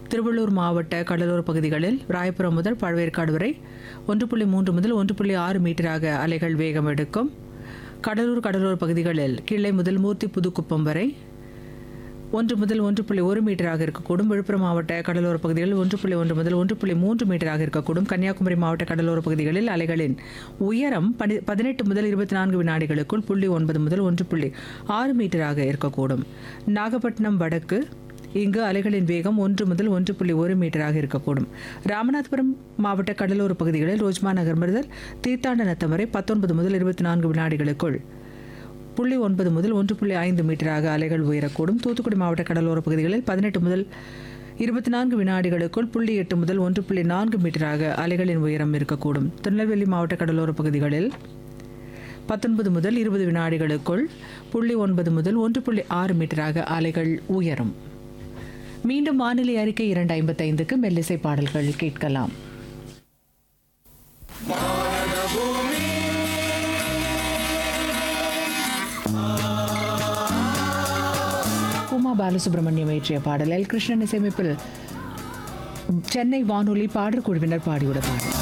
திருவள்ளூர் மாவட்ட கடலோர பகுதிகளில் ராயபுரம் முதல் பழவேற்காடு வரை ஒன்று புள்ளி மூன்று முதல் ஒன்று புள்ளி ஆறு மீட்டராக அலைகள் வேகம் எடுக்கும் கடலூர் கடலோர பகுதிகளில் கிள்ளை முதல் மூர்த்தி புதுக்குப்பம் வரை ஒன்று முதல் ஒன்று புள்ளி ஒரு மீட்டராக இருக்கக்கூடும் விழுப்புரம் மாவட்ட கடலோர பகுதிகளில் ஒன்று புள்ளி ஒன்று முதல் ஒன்று புள்ளி மூன்று மீட்டராக இருக்கக்கூடும் கன்னியாகுமரி மாவட்ட கடலோர பகுதிகளில் அலைகளின் உயரம் பனி பதினெட்டு முதல் இருபத்தி நான்கு வினாடிகளுக்குள் புள்ளி ஒன்பது முதல் ஒன்று புள்ளி ஆறு மீட்டராக இருக்கக்கூடும் நாகப்பட்டினம் வடக்கு இங்கு அலைகளின் வேகம் ஒன்று முதல் ஒன்று புள்ளி ஒரு மீட்டராக இருக்கக்கூடும் ராமநாதபுரம் மாவட்ட கடலோர பகுதிகளில் ரோஜ்மா நகர் முதல் தீர்த்தாண்டநத்தம் வரை பத்தொன்பது முதல் இருபத்தி நான்கு வினாடிகளுக்குள் புள்ளி ஒன்பது முதல் ஒன்று புள்ளி ஐந்து மீட்டராக அலைகள் உயரக்கூடும் தூத்துக்குடி மாவட்ட கடலோர பகுதிகளில் பதினெட்டு முதல் இருபத்தி நான்கு வினாடிகளுக்குள் புள்ளி எட்டு முதல் ஒன்று புள்ளி நான்கு மீட்டராக அலைகளின் உயரம் இருக்கக்கூடும் திருநெல்வேலி மாவட்ட கடலோர பகுதிகளில் பத்தொன்பது முதல் இருபது வினாடிகளுக்குள் புள்ளி ஒன்பது முதல் ஒன்று புள்ளி ஆறு மீட்டராக அலைகள் உயரும் மீண்டும் வானிலை அறிக்கை இரண்டு ஐம்பத்தைந்துக்கு மெல்லிசை பாடல்கள் கேட்கலாம் உமா பாலசுப்ரமணியம் இயற்றிய பாடல் எல் கிருஷ்ணன் இசையமைப்பில் சென்னை வானொலி பாடற் குழுவினர் பாடியுள்ள பாடல்